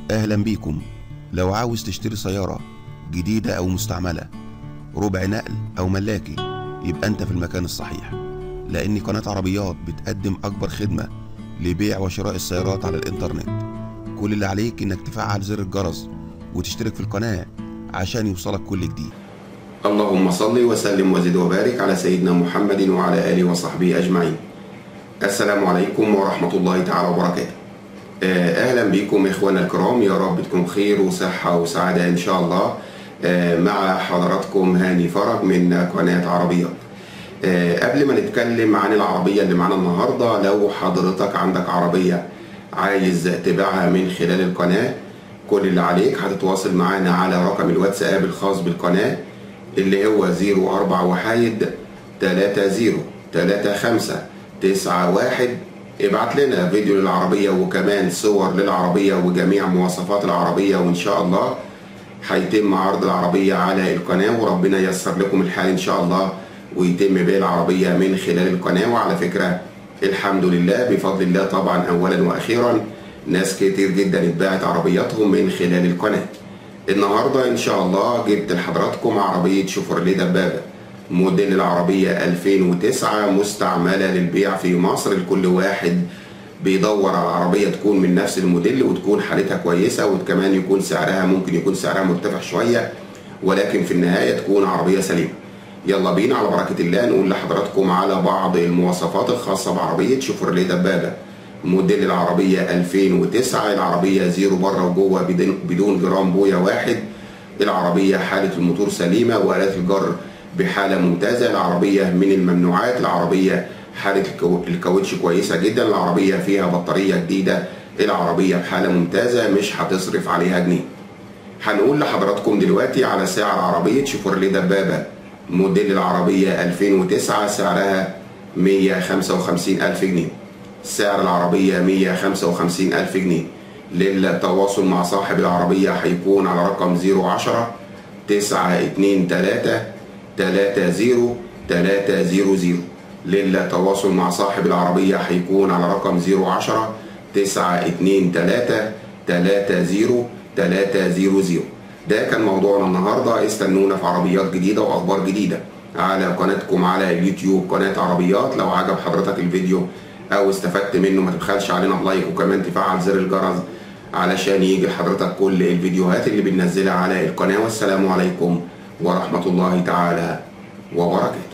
أهلا بيكم لو عاوز تشتري سيارة جديدة أو مستعملة ربع نقل أو ملاكي يبقى أنت في المكان الصحيح لأن قناة عربيات بتقدم أكبر خدمة لبيع وشراء السيارات على الإنترنت كل اللي عليك إنك تفعل زر الجرس وتشترك في القناة عشان يوصلك كل جديد اللهم صل وسلم وزد وبارك على سيدنا محمد وعلى آله وصحبه أجمعين السلام عليكم ورحمة الله تعالى وبركاته آه، أهلا بكم إخوانا الكرام يا رب تكون خير وصحة وسعادة إن شاء الله آه، مع حضراتكم هاني فرج من قناة عربيات آه، قبل ما نتكلم عن العربية اللي معانا النهاردة لو حضرتك عندك عربية عايز تبيعها من خلال القناة كل اللي عليك هتتواصل معانا على رقم الواتساب الخاص بالقناة اللي هو 04 وحايد 30 35 91 ابعت لنا فيديو للعربية وكمان صور للعربية وجميع مواصفات العربية وإن شاء الله هيتم عرض العربية على القناة وربنا ييسر لكم الحال إن شاء الله ويتم بيع العربية من خلال القناة وعلى فكرة الحمد لله بفضل الله طبعا أولا وأخيرا ناس كتير جدا اتباعت عربياتهم من خلال القناة النهاردة إن شاء الله جبت لحضراتكم عربية شوفرليه دبابة موديل العربية 2009 مستعملة للبيع في مصر لكل واحد بيدور على عربية تكون من نفس الموديل وتكون حالتها كويسة وكمان يكون سعرها ممكن يكون سعرها مرتفع شوية ولكن في النهاية تكون عربية سليمة يلا بينا على بركة الله نقول لحضراتكم على بعض المواصفات الخاصة بعربية شوفرليه دبابة موديل العربية 2009 العربية زيرو بره وجوه بدون جرام بويا واحد العربية حالة الموتور سليمة وآلات الجر بحالة ممتازة العربية من الممنوعات العربية حالة الكاوتش كويسة جدا العربية فيها بطارية جديدة العربية بحالة ممتازة مش هتصرف عليها جنيه هنقول لحضراتكم دلوقتي على سعر عربية شيفورليه دبابة موديل العربية 2009 سعرها 155 ألف جنيه سعر العربية 155 ألف جنيه للتواصل مع صاحب العربية هيكون على رقم 010 923 30 300 للتواصل مع صاحب العربية هيكون على رقم 010 923 30 300 ده كان موضوعنا النهارده استنونا في عربيات جديده واخبار جديده على قناتكم على اليوتيوب قناه عربيات لو عجب حضرتك الفيديو او استفدت منه ما تبخلش علينا بلايك وكمان تفعل زر الجرس علشان يجي لحضرتك كل الفيديوهات اللي بننزلها على القناه والسلام عليكم ورحمه الله تعالى وبركاته